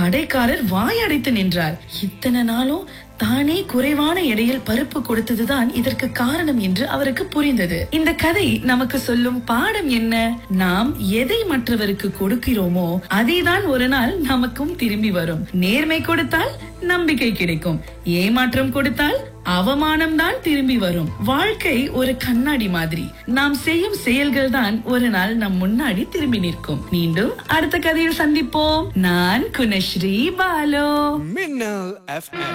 கடைக்காரர் வாயடைத்து நின்றார் இத்தனை நாளும் தானே குறைவான எடையில் பருப்பு கொடுத்ததுதான் இதற்கு காரணம் என்று அவருக்கு புரிந்தது இந்த கதை நமக்கு சொல்லும் பாடம் என்ன நாம் எதை மற்றவருக்கு கொடுக்கிறோமோ அதேதான் ஒரு நாள் நமக்கும் திரும்பி வரும் நேர்மை கொடுத்தால் நம்பிக்கை கிடைக்கும் ஏமாற்றம் கொடுத்தால் அவமானம் தான் திரும்பி வரும் வாழ்க்கை ஒரு கண்ணாடி மாதிரி நாம் செய்யும் செயல்கள் தான் ஒரு நாள் நம் முன்னாடி திரும்பி நிற்கும் மீண்டும் அடுத்த கதையில் சந்திப்போம் நான் குணஸ்ரீ பாலோ மின்னல் எஃப்எம்